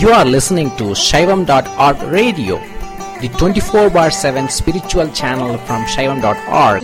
You are listening to Shaivam.org radio, the 24 bar 7 spiritual channel from Shaivam.org.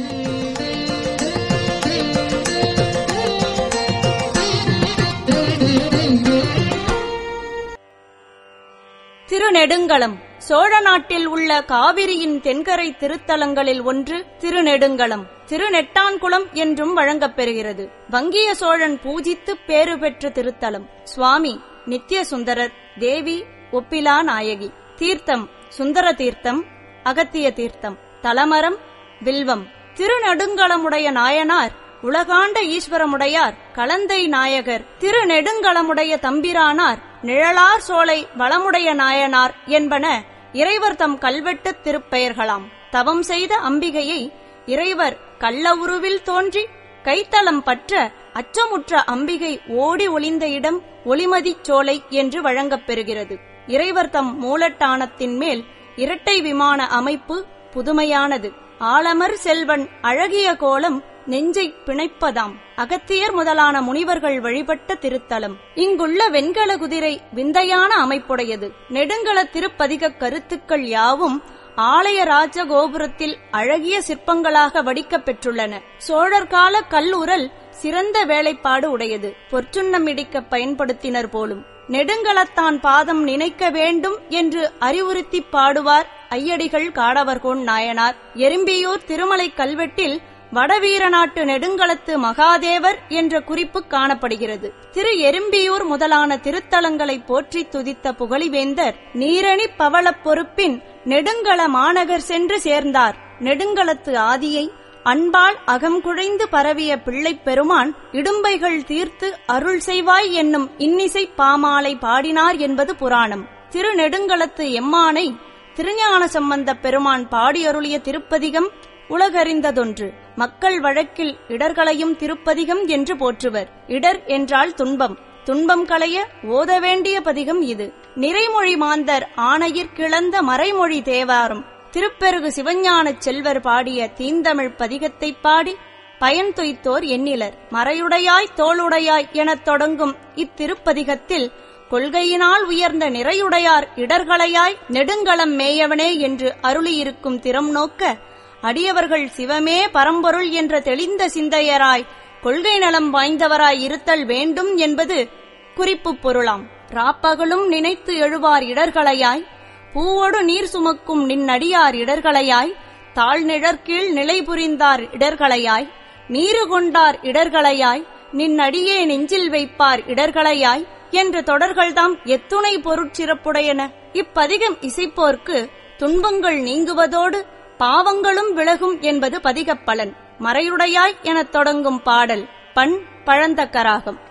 Thirunedungalam Chola நாட்டில் உள்ள காவிரியின் தென்கரை திருத்தலங்களில் ஒன்று திருநெடுங்களம் திருநெட்டான்குளம் என்றும் வழங்கப்பெறுகிறது வங்கிய சோழன் பூஜித்து பேறு பெற்ற திருத்தலம் சுவாமி நித்ய சுந்தரர் தேவி ஒப்பிலா நாயகி தீர்த்தம் சுந்தர தீர்த்தம் அகத்திய தீர்த்தம் தலமரம் வில்வம் திருநெடுங்களமுடைய நாயனார் உலகாண்ட ஈஸ்வரமுடையார் கலந்தை நாயகர் திருநெடுங்களமுடைய தம்பிரானார் நிழலார் சோலை வளமுடைய நாயனார் என்பன இறைவர் தம் கல்வெட்டு திருப்பெயர்களாம் தவம் செய்த அம்பிகையை இறைவர் கள்ள உருவில் தோன்றி கைத்தலம் பற்ற அச்சமுற்ற அம்பிகை ஓடி ஒளிந்த இடம் ஒளிமதிச் சோலை என்று வழங்கப் பெறுகிறது இறைவர் தம் மூலட்டானத்தின் மேல் இரட்டை விமான அமைப்பு புதுமையானது ஆலமர் செல்வன் அழகிய கோலம் நெஞ்சை பிணைப்பதாம் அகத்தியர் முதலான முனிவர்கள் வழிபட்ட திருத்தலம் இங்குள்ள வெண்கல குதிரை விந்தையான அமைப்புடையது நெடுங்கல திருப்பதிக கருத்துக்கள் யாவும் ஆலய ராஜ கோபுரத்தில் அழகிய சிற்பங்களாக வடிக்கப் பெற்றுள்ளன சோழர் கால கல்லுரல் சிறந்த வேலைப்பாடு உடையது பொற்சுண்ணம் இடிக்க பயன்படுத்தினர் போலும் நெடுங்கலத்தான் பாதம் நினைக்க வேண்டும் என்று அறிவுறுத்தி பாடுவார் ஐயடிகள் காடவர்கோன் நாயனார் எறும்பியூர் திருமலை கல்வெட்டில் வடவீர நாட்டு நெடுங்களத்து மகாதேவர் என்ற குறிப்பு காணப்படுகிறது திரு எறும்பியூர் முதலான திருத்தலங்களை போற்றி துதித்த புகழிவேந்தர் நீரணி பவளப் பொறுப்பின் நெடுங்கள மாநகர் சென்று சேர்ந்தார் நெடுங்களத்து ஆதியை அன்பால் அகம் குழைந்து பரவிய பிள்ளைப் பெருமான் இடும்பைகள் தீர்த்து அருள் செய்வாய் என்னும் இன்னிசை பாமாலை பாடினார் என்பது புராணம் திருநெடுங்களத்து எம்மானை திருஞான சம்பந்தப் பெருமான் பாடியருளிய திருப்பதிகம் உலகறிந்ததொன்று மக்கள் வழக்கில் இடர்களையும் திருப்பதிகம் என்று போற்றுவர் இடர் என்றால் துன்பம் துன்பம் களைய ஓத வேண்டிய பதிகம் இது நிறைமொழி மாந்தர் ஆணையிற் கிளந்த மறைமொழி தேவாரம் திருப்பெருகு சிவஞானச் செல்வர் பாடிய தீந்தமிழ் பதிகத்தைப் பாடி பயன் துய்த்தோர் எண்ணிலர் மறையுடையாய் தோளுடையாய் எனத் தொடங்கும் இத்திருப்பதிகத்தில் கொள்கையினால் உயர்ந்த நிறையுடையார் இடர்களையாய் நெடுங்களம் மேயவனே என்று அருளியிருக்கும் திறம் நோக்க அடியவர்கள் சிவமே பரம்பொருள் என்ற தெளிந்த சிந்தையராய் கொள்கை நலம் வாய்ந்தவராய் இருத்தல் வேண்டும் என்பது குறிப்பு பொருளாம் ராப்பகலும் நினைத்து எழுவார் இடர்களையாய் பூவோடு நீர் சுமக்கும் நின்னடியார் இடர்களையாய் தாழ்நிழற்கீழ் நிலை புரிந்தார் இடர்களையாய் நீரு கொண்டார் இடர்களையாய் நின்னடியே நெஞ்சில் வைப்பார் இடர்களையாய் என்ற தொடர்கள்தாம் எத்துணை பொருட்சிறப்புடையன இப்பதிகம் இசைப்போர்க்கு துன்பங்கள் நீங்குவதோடு பாவங்களும் விலகும் என்பது பதிகப் பலன் மறையுடையாய் எனத் தொடங்கும் பாடல் பண் பழந்தக்கராகம்